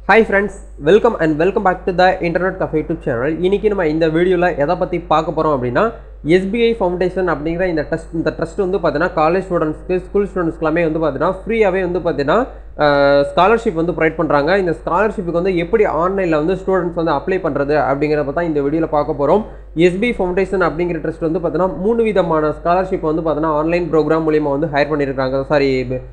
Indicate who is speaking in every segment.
Speaker 1: hi friends welcome and welcome back to the internet cafe YouTube channel இன்றைக்கி நம்ம இந்த வீடியோவில் எதை பற்றி பார்க்க போகிறோம் அப்படின்னா எஸ்பிஐ ஃபவுண்டேஷன் அப்படிங்கிற இந்த ட்ரஸ்ட் இந்த ட்ரஸ்ட் வந்து பார்த்தீங்கன்னா காலேஜ் ஸ்டூடெண்ட்ஸ்க்கு ஸ்கூல் ஸ்டூடெண்ட்ஸ்க்குலாமே வந்து பார்த்தீங்கன்னா ஃப்ரீயாகவே வந்து பார்த்தீங்கன்னா ஸ்காலர்ஷிப் வந்து ப்ரொவைட் பண்ணுறாங்க இந்த ஸ்காலர்ஷிப்புக்கு வந்து எப்படி ஆன்லைனில் வந்து ஸ்டூடெண்ட்ஸ் வந்து அப்ளை பண்ணுறது அப்படிங்கிறத தான் இந்த வீடியோவில் பார்க்க போகிறோம் எஸ்பி ஃபவுண்டேஷன் அப்படிங்கிற ட்ரஸ்ட் வந்து பார்த்தீங்கன்னா மூணு விதமான ஸ்காலர்ஷிப் வந்து பார்த்தீங்கன்னா ஆன்லைன் ப்ரோக்ராம் மூலியமாக வந்து ஹையர் பண்ணியிருக்காங்க சாரி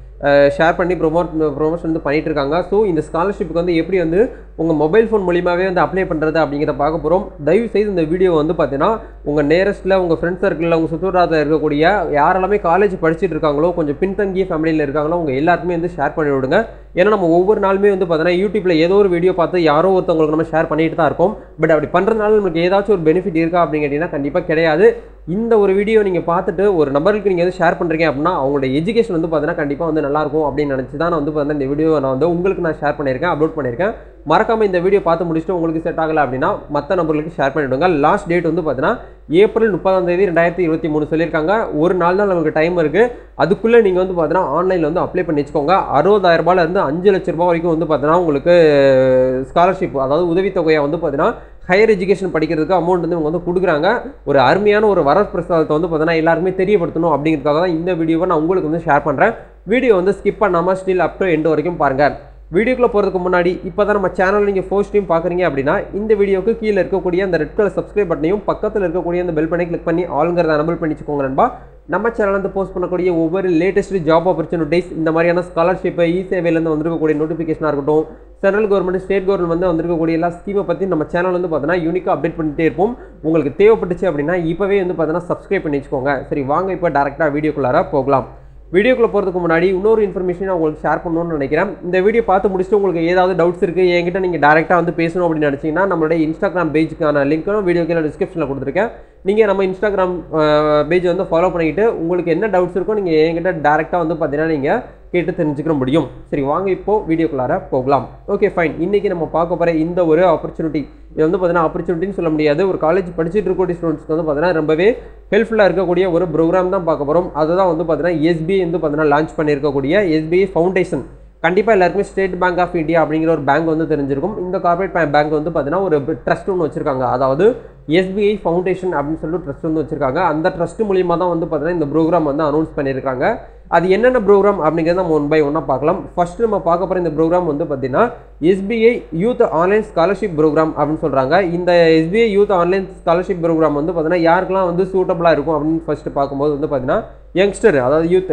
Speaker 1: ஷேர் பண்ணி ப்ரொமோட் ப்ரொமோஷன் வந்து பண்ணிட்டு இருக்காங்க ஸோ இந்த ஸ்காலர்ஷிப்புக்கு வந்து எப்படி வந்து உங்கள் மொபைல் ஃபோன் மூலியமாகவே வந்து அப்ளை பண்ணுறது அப்படிங்கிறத பார்க்க போகிறோம் தயவு செய்து இந்த வீடியோ வந்து பார்த்தீங்கன்னா உங்கள் நேரஸ்ட்டில் உங்கள் ஃப்ரெண்ட்ஸ் சர்க்கிளில் உங்கள் சுற்றுலாத்தில் இருக்கக்கூடிய யாரெல்லாமே காலேஜ் படிச்சுட்டு இருக்காங்களோ கொஞ்சம் பின்தங்கிய ஃபேமிலியில் இருக்காங்களோ உங்கள் எல்லாருக்குமே வந்து ஷேர் பண்ணி விடுங்க ஏன்னா நம்ம ஒவ்வொரு நாளுமே வந்து பார்த்தீங்கன்னா யூடியூப்பில் ஏதோ ஒரு வீடியோ பார்த்து யாரோ ஒருத்தவங்களுக்கு நம்ம ஷேர் பண்ணிட்டு தான் இருக்கோம் பட் அப்படி பண்ணுறதுனால நமக்கு ஏதாச்சும் ஒரு பெனிஃபிட் இருக்கா அப்படின்னு கேட்டிங்கன்னா கண்டிப்பாக கிடையாது இந்த ஒரு வீடியோ நீங்கள் பார்த்துட்டு ஒரு நபருக்கு நீங்கள் வந்து ஷேர் பண்ணுறீங்க அப்படின்னா அவங்களோட எஜுகேஷன் வந்து பார்த்தீங்கன்னா கண்டிப்பாக வந்து நல்லாயிருக்கும் அப்படின்னு நினச்சி தான் நான் வந்து பார்த்தீங்கன்னா இந்த வீடியோ நான் வந்து உங்களுக்கு நான் ஷேர் பண்ணியிருக்கேன் அப்லோட் பண்ணியிருக்கேன் மறக்காமல் இந்த வீடியோ பார்த்து முடிச்சுட்டு உங்களுக்கு செட் ஆகலை அப்படின்னா மற்ற நபர்களுக்கு ஷேர் பண்ணிவிடுங்க லாஸ்ட் டேட் வந்து பார்த்தீங்கன்னா ஏப்ரல் முப்பதாம் தேதி ரெண்டாயிரத்தி இருபத்தி மூணு சொல்லியிருக்காங்க ஒரு நாள் தான் நமக்கு டைம் இருக்குது அதுக்குள்ளே நீங்கள் வந்து பார்த்தீங்கன்னா ஆன்லைனில் வந்து அப்ளை பண்ணி வச்சுக்கோங்க அறுபதாயிரம் ரூபாயிலேருந்து அஞ்சு லட்ச ரூபாய் வரைக்கும் வந்து பார்த்தீங்கன்னா உங்களுக்கு ஸ்காலர்ஷிப் அதாவது உதவித்தொகையை வந்து பார்த்தீங்கன்னா ஹையர் எஜுகேஷன் படிக்கிறதுக்கு அமௌண்ட் வந்து இவங்க வந்து கொடுக்குறாங்க ஒரு அருமையான ஒரு வரப்பிரசாதத்தை வந்து பார்த்தீங்கன்னா எல்லாருமே தெரியப்படுத்தணும் அப்படிங்கிறதுக்காக தான் இந்த வீடியோவை நான் உங்களுக்கு வந்து ஷேர் பண்ணுறேன் வீடியோ வந்து ஸ்கிப் பண்ணாமல் ஸ்டில் அப் டு எண்டு வரைக்கும் பாருங்கள் வீடியோக்குள்ளே போகிறதுக்கு முன்னாடி இப்போ தான் நம்ம சேனல் நீங்கள் ஃபர்ஸ்ட் டைம் பார்க்குறீங்க அப்படின்னா இந்த வீடியோக்கு கீழே இருக்கக்கூடிய அந்த ரெட் கலர் சப்ஸ்கிரைப் பட்டனையும் பக்கத்தில் இருக்கக்கூடிய அந்த பெல் பண்ணி கிளிக் பண்ணி ஆளுங்கிறத அனபிள் பண்ணி வச்சுக்கோங்க நண்பா நம்ம சேனல் வந்து போஸ்ட் பண்ணக்கூடிய ஒவ்வொரு லேட்டஸ்ட் ஜாப் ஆப்பர்ச்சுனிட்டிஸ் இந்த மாதிரியான ஸ்காலர்ஷிப் இ சேவையிலேருந்து வந்திருக்கக்கூடிய நோட்டிஃபிகேஷனாக இருக்கட்டும் சென்ட்ரல் கவர்மெண்ட் ஸ்டேட் கவர்மெண்ட் வந்து வந்திருக்கக்கூடிய எல்லா ஸ்கீமை பற்றி நம்ம சேனல் வந்து பார்த்தீங்கன்னா யூனிக்காக அப்டேட் பண்ணிட்டே இருப்போம் உங்களுக்கு தேவைப்பட்டுச்சு அப்படின்னா இப்போவே வந்து பார்த்தீங்கன்னா சப்ஸ்கிரைப் பண்ணி வச்சுக்கோங்க சரி வாங்க இப்போ டேரெக்டாக வீடியோக்குள்ளார போகலாம் வீடியோக்குள்ளே போகிறதுக்கு முன்னாடி இன்னொரு இன்ஃபர்மேஷன் நான் உங்களுக்கு ஷேர் பண்ணணும்னு நினைக்கிறேன் இந்த வீடியோ பார்த்து முடிச்சுட்டு உங்களுக்கு ஏதாவது டவுட்ஸ் இருக்குது என்கிட்ட நீங்கள் டேரெக்டாக வந்து பேசணும் அப்படின்னு நினச்சிங்கன்னா நம்மளுடைய இன்ஸ்டாகிராம் பேஜுக்கான லிங்க்கும் வீடியோ கீழே டிஸ்கிரிப்ஷனில் கொடுத்துருக்கேன் நீங்கள் நம்ம இன்ஸ்டாகிராம் பேஜ் வந்து ஃபாலோ பண்ணிக்கிட்டு உங்களுக்கு என்ன டவுட்ஸ் இருக்கோ நீங்கள் என்கிட்ட டேரெக்டாக வந்து பார்த்தீங்கன்னா நீங்கள் கேட்டு தெரிஞ்சுக்கிற முடியும் சரி வாங்க இப்போது வீடியோக்குள்ளார போகலாம் ஓகே ஃபைன் இன்றைக்கி நம்ம பார்க்க போகிற இந்த ஒரு ஆப்பர்ச்சுனிட்டி இது வந்து பார்த்தீங்கன்னா ஆப்பர்ச்சுனிட்டின்னு சொல்ல முடியாது ஒரு காலேஜ் படிச்சுட்டு இருக்கக்கூடிய ஸ்டூடெண்ட்ஸ்க்கு வந்து பார்த்தீங்கன்னா ரொம்பவே ஹெல்ப்ஃபுல்லாக இருக்கக்கூடிய ஒரு ப்ரோக்ராம் தான் பார்க்க போகிறோம் அதுதான் வந்து பார்த்தீங்கன்னா எஸ்பிஐ வந்து பார்த்தீங்கன்னா லான்ச் பண்ணியிருக்கக்கூடிய எஸ்பிஐ ஃபவுண்டேஷன் கண்டிப்பாக எல்லாருக்குமே ஸ்டேட் பேங்க் ஆஃப் இந்தியா அப்படிங்கிற ஒரு பேங்க் வந்து தெரிஞ்சிருக்கும் இந்த கார்பரேட் பேங்க் வந்து பார்த்தீங்கன்னா ஒரு ட்ரஸ்ட் ஒன்று வச்சிருக்காங்க அதாவது எஸ்பிஐ ஃபவுண்டேஷன் அப்படின்னு சொல்லி ட்ரஸ்ட் வந்து வச்சிருக்காங்க அந்த ட்ரஸ்ட் மூலியமாக தான் வந்து பார்த்தீங்கன்னா இந்த ப்ரோக்ராம் வந்து அனௌன்ஸ் பண்ணியிருக்காங்க அது என்னென்ன ப்ரோக்ராம் அப்படிங்கிறத நம்ம ஒன் பை ஒன்னாக பார்க்கலாம் ஃபர்ஸ்ட் நம்ம பார்க்க போகிற இந்த ப்ரோக்ராம் வந்து பார்த்தீங்கன்னா SBI youth online scholarship program அப்படின்னு சொல்கிறாங்க இந்த SBI youth online scholarship program வந்து பார்த்தீங்கன்னா யாருக்கெல்லாம் வந்து சூட்டபுளாக இருக்கும் அப்படின்னு ஃபர்ஸ்ட் பார்க்கும்போது வந்து பார்த்தீங்கன்னா யங்ஸ்டர் அதாவது யூத்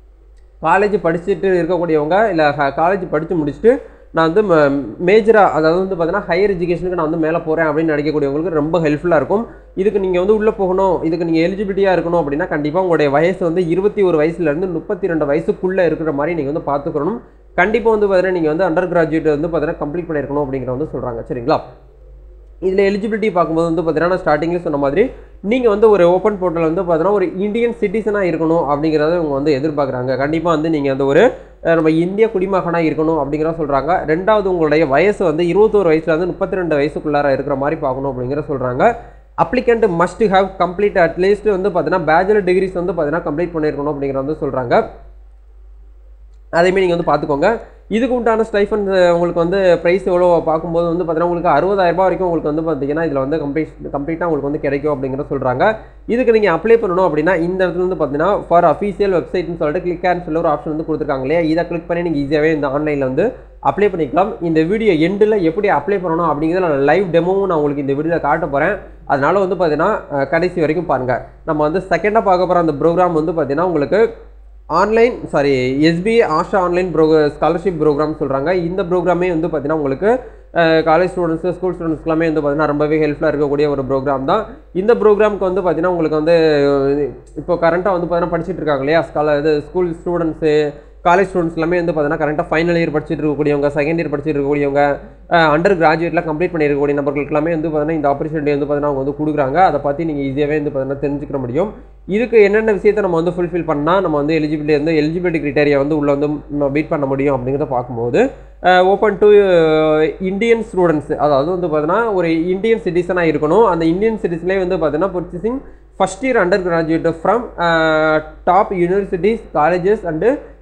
Speaker 1: காலேஜ் படிச்சுட்டு இருக்கக்கூடியவங்க இல்லை காலேஜ் படித்து முடிச்சுட்டு நான் வந்து மேஜராக அதாவது வந்து பார்த்தீங்கன்னா ஹையர் எஜுகேஷனுக்கு நான் வந்து மேலே போகிறேன் அப்படின்னு நினைக்கக்கூடியவங்களுக்கு ரொம்ப ஹெல்ப்ஃபுல்லாக இருக்கும் இதுக்கு நீங்கள் வந்து உள்ளே போகணும் இதுக்கு நீங்கள் எலிஜிபிலிட்டியாக இருக்கணும் அப்படின்னா கண்டிப்பாக உங்களுடைய வயசு வந்து இருபத்தி ஒரு வயசுலேருந்து முப்பத்தி ரெண்டு வயசுக்குள்ளே இருக்கிற மாதிரி நீங்கள் வந்து பார்த்துக்கணும் கண்டிப்பாக வந்து பார்த்தீங்கன்னா நீங்கள் வந்து அண்டர் கிராஜுவேட் வந்து பார்த்தீங்கன்னா கம்ப்ளீட் பண்ணியிருக்கணும் அப்படிங்கிற வந்து சொல்கிறாங்க சரிங்களா இதில் எலிஜிபிலிட்டி பார்க்கும்போது வந்து பார்த்தீங்கன்னா நான் ஸ்டார்டிங்கில் சொன்ன மாதிரி நீங்கள் வந்து ஒரு ஓப்பன் போர்ட்டல் வந்து பார்த்தீங்கன்னா ஒரு இந்தியன் சிட்டிசனாக இருக்கணும் அப்படிங்கிறத இவங்க வந்து எதிர்பார்க்குறாங்க கண்டிப்பாக வந்து நீங்கள் வந்து ஒரு நம்ம இந்திய குடிமகனாக இருக்கணும் அப்படிங்கிற சொல்கிறாங்க ரெண்டாவது உங்களுடைய வயசு வந்து இருபத்தோரு வயசுல வந்து முப்பத்தி ரெண்டு வயசுக்குள்ளார இருக்கிற மாதிரி பார்க்கணும் அப்படிங்கிற சொல்கிறாங்க applicant must have complete at least வந்து பார்த்தீங்கன்னா பேச்சுலர் டிகிரிஸ் வந்து பார்த்தீங்கன்னா கம்ப்ளீட் பண்ணியிருக்கணும் அப்படிங்கிற வந்து சொல்கிறாங்க அதேமாரி நீங்கள் வந்து பார்த்துக்கோங்க இதுக்கு உண்டான ஸ்டைஃபன் உங்களுக்கு வந்து ப்ரைஸ் எவ்வளோ பார்க்கும்போது வந்து பார்த்தீங்கன்னா உங்களுக்கு அறுபதாயிரரூபா வரைக்கும் உங்களுக்கு வந்து பார்த்தீங்கன்னா இதில் வந்து கம்ப்ளீட் கம்ப்ளீட்டாக உங்களுக்கு வந்து கிடைக்கும் அப்படிங்கிற சொல்கிறாங்க இதுக்கு நீங்கள் அப்ளை பண்ணணும் அப்படின்னா இந்த இடத்துல வந்து பார்த்தீங்கன்னா ஃபார் அஃபீஷியல் வெப்சைட்னு சொல்லிட்டு கிளிக் ஆன் சொல்லி ஒரு ஆப்ஷன் வந்து கொடுத்துருக்காங்க இல்லையா இதை கிளிக் பண்ணி நீங்கள் ஈஸியாகவே இந்த ஆன்லைனில் வந்து அப்ளை பண்ணிக்கலாம் இந்த வீடியோ எண்டில் எப்படி அப்ளை பண்ணணும் அப்படிங்கிறத நான் லைவ் டெமோவும் நான் உங்களுக்கு இந்த வீடியோவில் காட்ட போகிறேன் அதனால் வந்து பார்த்தீங்கன்னா கடைசி வரைக்கும் பாருங்கள் நம்ம வந்து செகண்டாக பார்க்க போகிற அந்த ப்ரோக்ராம் வந்து பார்த்தீங்கன்னா உங்களுக்கு online sorry SBI Asha online pro scholarship program சொல்கிறாங்க இந்த ப்ரோக்ராமே வந்து பார்த்தீங்கன்னா உங்களுக்கு காலேஜ் ஸ்டூடெண்ட்ஸு ஸ்கூல் ஸ்டூடெண்ட்ஸ்க்குலாமே வந்து பார்த்தீங்கன்னா ரொம்பவே ஹெல்ப்ஃபுல்லாக இருக்கக்கூடிய ஒரு ப்ரோக்ராம் தான் இந்த ப்ரோக்ராமுக்கு வந்து பார்த்தீங்கன்னா உங்களுக்கு வந்து இப்போ கரண்ட்டாக வந்து பார்த்தீங்கன்னா படிச்சுட்டு இருக்காங்க இல்லையா ஸ்கால இது ஸ்கூல் ஸ்டூடெண்ட்ஸு காலேஜ் ஸ்டூடெண்ட்ஸ் எல்லாமே வந்து பார்த்தீங்கன்னா கரெக்டாக ஃபைனல் இயர் படிச்சுட்டு இருக்கக்கூடியவங்க செகண்ட் இயர் படிச்சுட்டு இருக்கக்கூடியவங்க அண்டர் கிராஜுவேட்லாம் கம்ப்ளீட் பண்ணியிருக்கக்கூடிய நபர்களுக்கு எல்லாமே வந்து பார்த்தீங்கன்னா இந்த ஆப்பர்ச்சுனிட்டி வந்து பார்த்தீங்கன்னா அவங்க வந்து கொடுக்குறாங்க அதை பற்றி நீங்கள் ஈஸியாகவே வந்து பார்த்தீங்கன்னா தெரிஞ்சுக்க முடியும் இதுக்கு என்னென்ன விஷயத்தை நம்ம வந்து ஃபுல்ஃபில் பண்ணால் நம்ம வந்து எலிஜிபிலிட்டி வந்து எலிஜிபிலிட்டி கிரிட்டேரியா வந்து உள்ளே வந்து பீட் பண்ண முடியும் அப்படிங்கிறத பார்க்கும்போது ஓப்பன் டு இந்தியன் ஸ்டூடெண்ட்ஸ் அதாவது வந்து பார்த்தீங்கன்னா ஒரு இந்தியன் சிட்டிசனாக இருக்கணும் அந்த இந்தியன் சிட்டிசன்லேயே வந்து பார்த்தீங்கன்னா pursuing first year undergraduate from top universities colleges and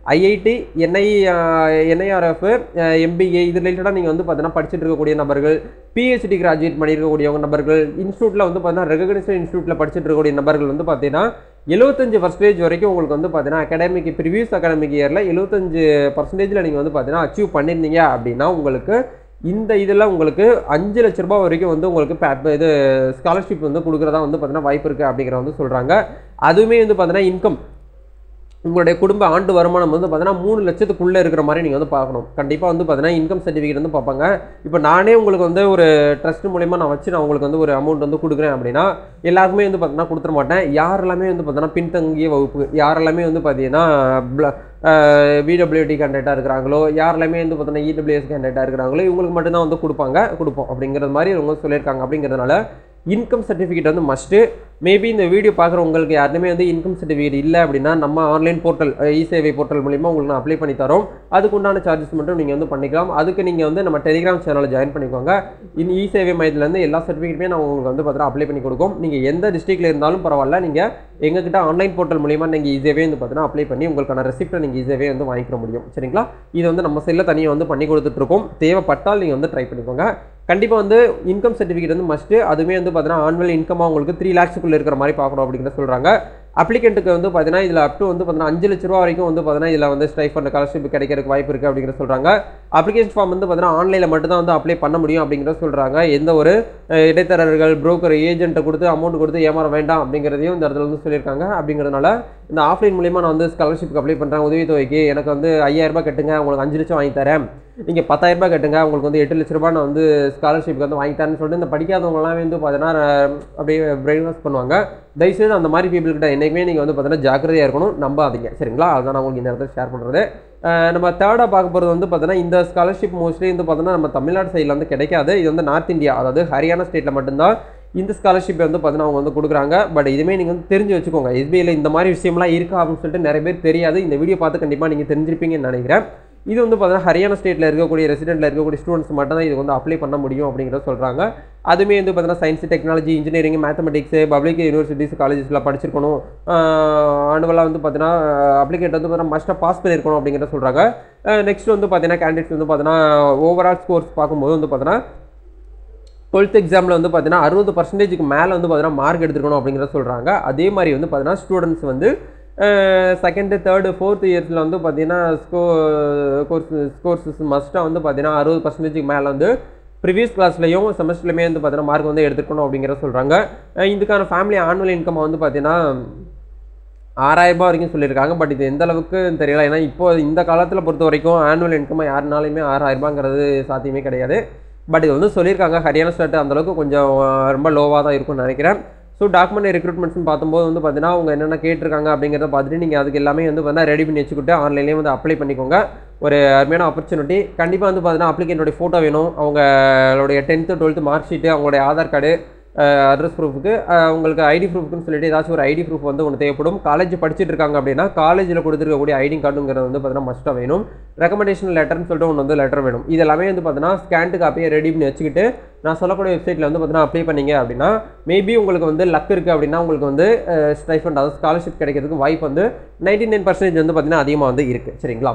Speaker 1: IIT NI NIRF MBA இது ரிலேட்டடாக நீங்கள் வந்து பார்த்தீங்கன்னா படிச்சுட்டு இருக்கக்கூடிய நபர்கள் பிஹெச்டி கிராஜுவேட் பண்ணியிருக்கக்கூடியவங்க நபர்கள் இன்ஸ்டியூட்டில் வந்து பார்த்தீங்கன்னா ரெகக்னைஸ்ட் இன்ஸ்டியூட்டில் படிச்சுட்டு இருக்கக்கூடிய நபர்கள் வந்து பார்த்தீங்கன்னா எழுபத்தஞ்சு பர்சன்டேஜ் வரைக்கும் உங்களுக்கு வந்து பார்த்தீங்கன்னா அகாடமிக் ப்ரிவியூஸ் அகாடமிக் இயரில் எழுபத்தஞ்சு பர்சன்டேஜில் நீங்கள் வந்து பார்த்தீங்கன்னா அச்சீவ் பண்ணியிருந்தீங்க அப்படின்னா உங்களுக்கு இந்த இதில் உங்களுக்கு அஞ்சு லட்ச ரூபாய் வரைக்கும் வந்து உங்களுக்கு pa- இது ஸ்காலர்ஷிப் வந்து கொடுக்குறதா வந்து பார்த்தீங்கன்னா வாய்ப்பு இருக்குது அப்படிங்கிற வந்து சொல்கிறாங்க அதுவுமே வந்து பார்த்தீங்கன்னா இன்கம் உங்களுடைய குடும்ப ஆண்டு வருமானம் வந்து பார்த்தீங்கன்னா மூணு லட்சத்துக்குள்ளே இருக்கிற மாதிரி நீங்கள் வந்து பார்க்கணும் கண்டிப்பாக வந்து பார்த்தீங்கன்னா இன்கம் சர்டிஃபிகேட் வந்து பார்ப்பாங்க இப்போ நானே உங்களுக்கு வந்து ஒரு ட்ரஸ்ட் மூலிமா நான் வச்சு நான் உங்களுக்கு வந்து ஒரு அமௌண்ட் வந்து கொடுக்குறேன் அப்படின்னா எல்லாருக்குமே வந்து பார்த்தீங்கன்னா கொடுத்துட மாட்டேன் யாரெல்லாமே வந்து பார்த்தீங்கன்னா பின்தங்கிய வகுப்பு யாரெல்லாமே வந்து பார்த்தீங்கன்னா விடபிள்யூடி கேண்டிடேட்டாக இருக்கிறாங்களோ யாரெல்லாமே வந்து பார்த்தீங்கன்னா இடபிள்யூஎஸ் கேண்டிடேட்டாக இருக்கிறாங்களோ இவங்களுக்கு மட்டும்தான் வந்து கொடுப்பாங்க கொடுப்போம் அப்படிங்கிறது மாதிரி இவங்க சொல்லியிருக்காங்க அப்படிங்கிறதுனால இன்கம் சர்டிஃபிகேட் வந்து மஸ்ட்டு மேபி இந்த வீடியோ பார்க்குற உங்களுக்கு யாருமே வந்து இன்கம் சர்டிஃபிகேட் இல்லை அப்படின்னா நம்ம ஆன்லைன் போர்ட்டல் இ சேவை போர்ட்டல் மூலிமா உங்களுக்கு நான் அப்ளை பண்ணி தரோம் அதுக்கு உண்டான சார்ஜஸ் மட்டும் நீங்கள் வந்து பண்ணிக்கலாம் அதுக்கு நீங்கள் வந்து நம்ம டெலிகிராம் சேனலில் ஜாயின் பண்ணிக்கோங்க இந்த இ சேவை மையத்துலேருந்து எல்லா சர்டிஃபிகேட்டுமே நான் உங்களுக்கு வந்து பார்த்தீங்கன்னா அப்ளை பண்ணி கொடுக்கும் நீங்கள் எந்த டிஸ்ட்ரிக்டில் இருந்தாலும் பரவாயில்ல நீங்கள் எங்ககிட்ட ஆன்லைன் போர்ட்டல் மூலிமா நீங்கள் ஈஸியாகவே வந்து பார்த்தீங்கன்னா அப்ளை பண்ணி உங்களுக்கான ரெசிப்ட்டை நீங்கள் ஈஸியாகவே வந்து வாங்கிக்க முடியும் சரிங்களா இது வந்து நம்ம செல்லில் தனியாக வந்து பண்ணி கொடுத்துட்ருக்கோம் தேவைப்பட்டால் நீங்கள் வந்து ட்ரை பண்ணிக்கோங்க கண்டிப்பாக வந்து இன்கம் சர்டிஃபிகேட் வந்து மஸ்ட்டு அதுவுமே வந்து பார்த்தீங்கன்னா ஆனுவல் இன்கமாக உங்களுக்கு த்ரீ லேக்ஸுக்குள்ளே இருக்கிற மாதிரி பார்க்கணும் அப்படிங்கிற சொல்கிறாங்க அப்ளிகண்ட்டுக்கு வந்து பார்த்தீங்கன்னா இதில் அப் டு வந்து பார்த்தீங்கன்னா அஞ்சு லட்ச ரூபா வரைக்கும் வந்து பார்த்தீங்கன்னா இதில் வந்து ஸ்டைஃபண்ட் ஸ்காலர்ஷிப் கிடைக்கிறதுக்கு வாய்ப்பு இருக்குது அப்படிங்கிற சொல்கிறாங்க அப்ளிகேஷன் ஃபார்ம் வந்து பார்த்தீங்கன்னா ஆன்லைனில் மட்டும் தான் வந்து அப்ளை பண்ண முடியும் அப்படிங்கிறத சொல்கிறாங்க எந்த ஒரு அஹ், இடைத்தரகர்கள் புரோக்கர் ஏஜென்ட்டை கொடுத்து அமௌண்ட் கொடுத்து ஏமாற வேண்டாம் அப்படிங்கிறதையும் இந்த இடத்துல வந்து சொல்லியிருக்காங்க அப்படிங்கிறதுனால இந்த ஆஃப்லைன் மூலிமா நான் வந்து ஸ்காலர்ஷிப் அப்ளை பண்ணுறேன் உதவித்தொகைக்கு எனக்கு வந்து ஐயாயிரம் ரூபாய் கட்டுங்க உங்களுக்கு அஞ்சு லட்சம் வாங்கி தரேன் நீங்கள் பத்தாயிரம் ரூபாய் கட்டுங்க உங்களுக்கு வந்து எட்டு லட்ச ரூபாய் நான் வந்து ஸ்காலர்ஷிப் வந்து வாங்கி தரேன்னு சொல்லிட்டு இந்த படிக்காதவங்கலாம் வந்து பார்த்தீங்கன்னா அஹ், அப்படியே பிரெயின் வாஷ் பண்ணுவாங்க தயவுசெய்து அந்த மாதிரி people கிட்ட என்றைக்குமே நீங்கள் வந்து பார்த்தீங்கன்னா ஜாக்கிரதையாக இருக்கணும் நம்பாதீங்க சரிங்களா அதுதான் நான் உங்களுக்கு இந்த இடத்துல ஷேர் பண்ணுறது நம்ம தேர்டாக பார்க்க போகிறது வந்து பார்த்தீங்கன்னா இந்த ஸ்காலர்ஷிப் மோஸ்ட்லி வந்து பார்த்தீங்கன்னா நம்ம தமிழ்நாடு சைடில் வந்து கிடைக்காது இது வந்து நார்த் இந்தியா அதாவது ஹரியானா ஸ்டேட்டில் மட்டும்தான் இந்த ஸ்காலர்ஷிப் வந்து பார்த்தீங்கன்னா அவங்க வந்து கொடுக்குறாங்க பட் இதுவுமே நீங்கள் வந்து தெரிஞ்சு வச்சுக்கோங்க எஸ்பிஐல இந்த மாதிரி விஷயம்லாம் இருக்கா அப்படின்னு சொல்லிட்டு நிறைய பேர் தெரியாது இந்த வீடியோ பார்த்து கண்டிப்பாக நீங்கள் தெரிஞ்சிருப்பீங்கன்னு நினைக்கிறேன் இது வந்து பார்த்தீங்கன்னா ஹரியானா ஸ்டேட்டில் இருக்கக்கூடிய ரெசிடென்ட்டில் இருக்கக்கூடிய ஸ்டூடெண்ட்ஸ் மட்டும் தான் இது வந்து அப்ளை பண்ண முடியும் அப்படிங்கிறத சொல்கிறாங்க அதுவுமே வந்து பார்த்தீங்கன்னா science technology engineering mathematics public universities காலேஜஸில் படிச்சிருக்கணும் ஆனுவலாக வந்து பார்த்தீங்கன்னா அப்ளிகேட் வந்து பார்த்தீங்கன்னா மஸ்ட்டாக பாஸ் பண்ணியிருக்கணும் அப்படிங்கிறத சொல்கிறாங்க நெக்ஸ்ட் வந்து பார்த்தீங்கன்னா கேண்டிடேட்ஸ் வந்து பார்த்தீங்கன்னா ஓவரால் ஸ்கோர்ஸ் பார்க்கும்போது வந்து பார்த்தீங்கன்னா டுவெல்த் எக்ஸாமில் வந்து பார்த்தீங்கன்னா அறுபது பர்சன்டேஜுக்கு மேலே வந்து பார்த்தீங்கன்னா மார்க் எடுத்துருக்கணும் அப்படிங்கிறத சொல்கிறாங்க அதே மாதிரி வந்து பார்த்தீங்கன்னா ஸ்டூடெண்ட்ஸ் வந்து செகண்டு தேர்டு ஃபோர்த் இயர்ஸில் வந்து பார்த்தீங்கன்னா ஸ்கோ கோர்ஸ் கோர்ஸஸ் மஸ்ட்டாக வந்து பார்த்தீங்கன்னா அறுபது பர்சன்டேஜுக்கு மேலே வந்து ப்ரிவியஸ் கிளாஸ்லையும் செமஸ்டர்லையுமே வந்து பார்த்தீங்கன்னா மார்க் வந்து எடுத்துக்கணும் அப்படிங்கிறத சொல்கிறாங்க அஹ் இதுக்கான ஃபேமிலி ஆனுவல் இன்கம் வந்து பார்த்தீங்கன்னா ஆறாயிரம் ரூபாய் வரைக்கும் சொல்லியிருக்காங்க பட் இது எந்த அளவுக்கு தெரியல ஏன்னா இப்போ இந்த காலத்தில் பொறுத்த வரைக்கும் ஆனுவல் இன்கம் யாருனாலுமே ஆறாயிரம் ரூபாங்கிறது சாத்தியமே கிடையாது பட் இது வந்து சொல்லியிருக்காங்க ஹரியானா ஸ்டேட் அந்தளவுக்கு கொஞ்சம் அஹ், ரொம்ப லோவாக தான் இருக்கும்னு நினைக்கிறேன் ஸோ டாக்குமெண்ட் ரெக்ரூட்மெண்ட்ஸ்னு பார்க்கும்போது வந்து பார்த்தீங்கன்னா அவங்க என்னென்ன கேட்டிருக்காங்க அப்படிங்கிறத பார்த்துட்டு நீங்கள் அதுக்கு எல்லாமே வந்து பார்த்தீங்கன்னா ரெடி பண்ணி வச்சுக்கிட்டு ஆன்லைன்லேயே வந்து அப்ளை பண்ணிக்கோங்க ஒரு அருமையான ஆப்பர்ச்சுனிட்டி கண்டிப்பாக வந்து பார்த்தீங்கன்னா அப்ளிகேண்டோடைய ஃபோட்டோ வேணும் அவங்களுடைய டென்த்து டுவெல்த்து மார்க் ஷீட்டு அவங்களுடைய ஆதார் கார்டு அட்ரஸ் ப்ரூஃபுக்கு உங்களுக்கு ஐடி ப்ரூஃப்னு சொல்லிட்டு ஏதாச்சும் ஒரு ஐடி ப்ரூஃப் வந்து ஒன்று தேவைப்படும் காலேஜ் படிச்சுட்டு இருக்காங்க அப்படின்னா காலேஜில் கொடுத்துருக்கக்கூடிய ஐடி கார்டுங்கிறது வந்து பார்த்தீங்கன்னா மஸ்ட்டாக வேணும் ரெக்கமெண்டேஷன் லெட்டர்னு சொல்லிட்டு ஒன்று வந்து லெட்டர் வேணும் இது எல்லாமே வந்து பார்த்தீங்கன்னா ஸ்கேன்ட்டு காப்பியை ரெடி பண்ணி வச்சுக்கிட்டு நான் சொல்லக்கூடிய வெப்சைட்டில் வந்து பார்த்தீங்கன்னா அப்ளை பண்ணீங்க அப்படின்னா மேபி உங்களுக்கு வந்து லக் இருக்குது அப்படின்னா உங்களுக்கு வந்து ஸ்டைஃபண்ட் அதாவது ஸ்காலர்ஷிப் கிடைக்கிறதுக்கு வாய்ப்பு வந்து நைன்டி நைன் பர்சன்டேஜ் வந்து பார்த்தீங்கன்னா அதிகமாக வந்து இருக்குது சரிங்களா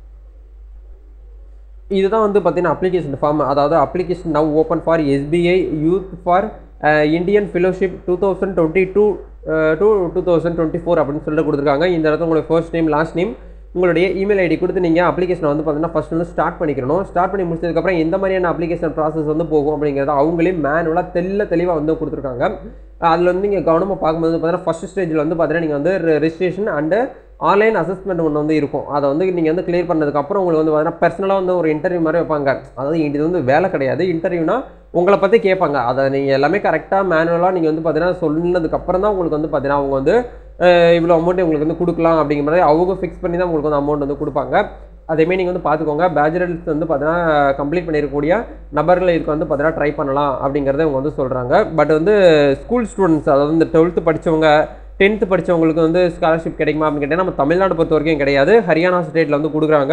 Speaker 1: இதுதான் வந்து பார்த்தீங்கன்னா அப்ளிகேஷன் ஃபார்ம் அதாவது application now open for SBI youth for Indian fellowship two thousand twenty two to two thousand twenty four அப்படின்னு சொல்லிட்டு கொடுத்துருக்காங்க இந்த இடத்துல உங்களுடைய ஃபர்ஸ்ட் நேம் லாஸ்ட் நேம் உங்களுடைய இமெயில் ஐடி கொடுத்து நீங்கள் அப்ளிகேஷனை வந்து பார்த்தீங்கன்னா ஃபஸ்ட் வந்து ஸ்டார்ட் பண்ணிக்கணும் ஸ்டார்ட் பண்ணி முடிச்சதுக்கப்புறம் எந்த மாதிரியான அப்ளிகேஷன் ப்ராசஸ் வந்து போகும் அப்படிங்கிறத அவங்களே மேனுவலாக தெல்ல தெளிவாக வந்து கொடுத்துருக்காங்க அதில் வந்து நீங்கள் கவனமாக பார்க்கும்போது பார்த்தீங்கன்னா ஃபஸ்ட் ஸ்டேஜில் வந்து பார்த்தீங்கன்னா நீங்கள் வந்து ரெஜிஸ்ட்ரேஷன் அண்டு ஆன்லைன் அசஸ்மெண்ட் ஒன்று வந்து இருக்கும் அதை வந்து நீங்கள் வந்து கிளியர் பண்ணதுக்கப்புறம் உங்களுக்கு வந்து பார்த்தீங்கன்னா பர்சனலாக வந்து ஒரு இன்டர்வியூ மாதிரி வைப்பாங்க அதாவது இது வந்து வேலை கிடையாது இன்டர்வியூனா உங்களை பற்றி கேட்பாங்க அதை நீங்கள் எல்லாமே கரெக்டாக மேனுவலாக நீங்கள் வந்து பார்த்தீங்கன்னா சொன்னதுக்கப்புறம் தான் உங்களுக்கு வந்து பார்த்தீங்கன்னா அவங்க வந்து அஹ், இவ்வளோ அமௌண்ட் உங்களுக்கு வந்து கொடுக்கலாம் அப்படிங்கிற மாதிரி அவங்க ஃபிக்ஸ் பண்ணி தான் உங்களுக்கு வந்து அமௌண்ட் வந்து கொடுப்பாங்க அதேமாரி நீங்கள் வந்து பார்த்துக்கோங்க பேச்சுலர்ஸ் வந்து பார்த்தீங்கன்னா கம்ப்ளீட் பண்ணியிருக்கக்கூடிய நபர்கள் இதுக்கு வந்து பார்த்தீங்கன்னா ட்ரை பண்ணலாம் அப்படிங்கிறத இவங்க வந்து சொல்கிறாங்க பட் வந்து ஸ்கூல் ஸ்டூடெண்ட்ஸ் அதாவது இந்த டுவெல்த்து படித்தவங்க டென்த்து படித்தவங்களுக்கு வந்து ஸ்காலர்ஷிப் கிடைக்குமா அப்படின்னு கேட்டால் நம்ம தமிழ்நாடு பொறுத்த வரைக்கும் கிடையாது ஹரியானா ஸ்டேட்டில் வந்து கொடுக்குறாங்க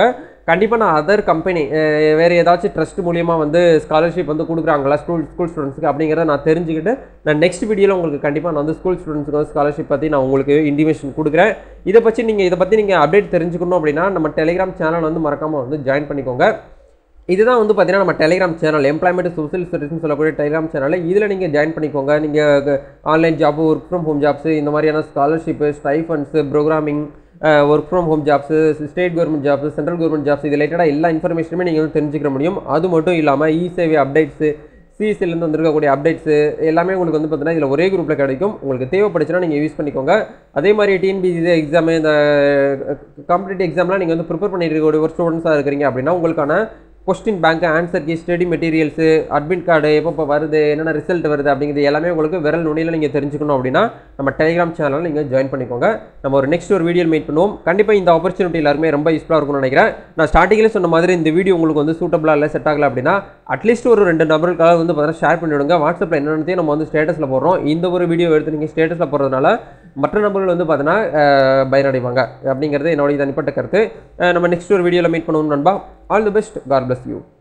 Speaker 1: கண்டிப்பாக நான் அதர் கம்பெனி வேறு ஏதாச்சும் ட்ரஸ்ட் மூலியமாக வந்து ஸ்காலர்ஷிப் வந்து கொடுக்குறாங்களா ஸ்கூல் ஸ்கூல் ஸ்டூடெண்ட்ஸ்க்கு அப்படிங்கிறத நான் தெரிஞ்சுக்கிட்டு நான் நெக்ஸ்ட் வீடியோவில் உங்களுக்கு கண்டிப்பாக நான் வந்து ஸ்கூல் ஸ்டூடெண்ட்ஸ்க்கு வந்து ஸ்காலர்ஷிப் பற்றி நான் உங்களுக்கு இன்டிமேஷன் கொடுக்குறேன் இதை பற்றி நீங்கள் இதை பற்றி நீங்கள் அப்டேட் தெரிஞ்சுக்கணும் அப்படின்னா நம்ம டெலிகிராம் சேனல் வந்து மறக்காமல் வந்து ஜாயின் பண்ணிக்கோங்க இதுதான் வந்து பார்த்தீங்கன்னா நம்ம டெலிகிராம் சேனல் எம்ப்ளாய்மெண்ட் சோசியல் சர்வீஸ்னு சொல்லக்கூடிய டெலிகிராம் சேனல் இதில் நீங்கள் ஜாயின் பண்ணிக்கோங்க நீங்கள் online job work from home jobs இந்த மாதிரியான scholarship stipends programming work from home jobs state government jobs central government jobs இது ரிலேட்டடாக எல்லா இன்ஃபர்மேஷனுமே நீங்கள் வந்து தெரிஞ்சுக்க முடியும் அது மட்டும் இல்லாமல் இ சேவை அப்டேட்ஸு சிஎஸ்சிலேருந்து வந்திருக்கக்கூடிய அப்டேட்ஸு எல்லாமே உங்களுக்கு வந்து பார்த்தீங்கன்னா இதில் ஒரே குரூப்பில் கிடைக்கும் உங்களுக்கு தேவைப்படுச்சுன்னா நீங்கள் யூஸ் பண்ணிக்கோங்க அதே மாதிரி டிஎன்பிசி எக்ஸாமு இந்த காம்படிட்டிவ் எக்ஸாம்லாம் நீங்கள் வந்து ப்ரிப்பேர் பண்ணிட்டு இருக்கக்கூடிய ஒரு ஸ்டூடெண்ட்ஸாக இருக்கிறீங்க அப்படின்னா உங்களுக்கான question bank answer key study materials admit card எப்போ வருது என்னென்ன ரிசல்ட் வருது அப்படிங்கிறது எல்லாமே உங்களுக்கு விரல் நுனியில் நீங்கள் தெரிஞ்சுக்கணும் அப்படின்னா நம்ம டெலிகிராம் சேனலில் நீங்கள் ஜாயின் பண்ணிக்கோங்க நம்ம ஒரு நெக்ஸ்ட் ஒரு வீடியோ மீட் பண்ணுவோம் கண்டிப்பாக இந்த ஆப்பர்ச்சுனிட்டி எல்லாருமே ரொம்ப யூஸ்ஃபுல்லாக இருக்கும்னு நினைக்கிறேன் நான் ஸ்டார்டிங்கில் சொன்ன மாதிரி இந்த வீடியோ உங்களுக்கு வந்து சூட்டபிளாக இல்லை செட் ஆகல அப்படின்னா அட்லீஸ்ட் ஒரு ரெண்டு நபர்களுக்காக வந்து பார்த்தீங்கன்னா ஷேர் பண்ணிவிடுங்க வாட்ஸ்அப்பில் என்னென்னத்தையும் நம்ம வந்து ஸ்டேட்டஸில் போடுறோம் இந்த ஒரு வீடியோ எடுத்து நீங்கள் ஸ்டேட்டஸில் போடுறதுனால மற்ற நபர்கள் வந்து பார்த்தீங்கன்னா பயனடைவாங்க அப்படிங்கிறது என்னோட தனிப்பட்ட கருத்து அஹ் நம்ம நெக்ஸ்ட் ஒரு வீடியோவில் மீட் பண்ணுவோம் நண்பா all the best god bless you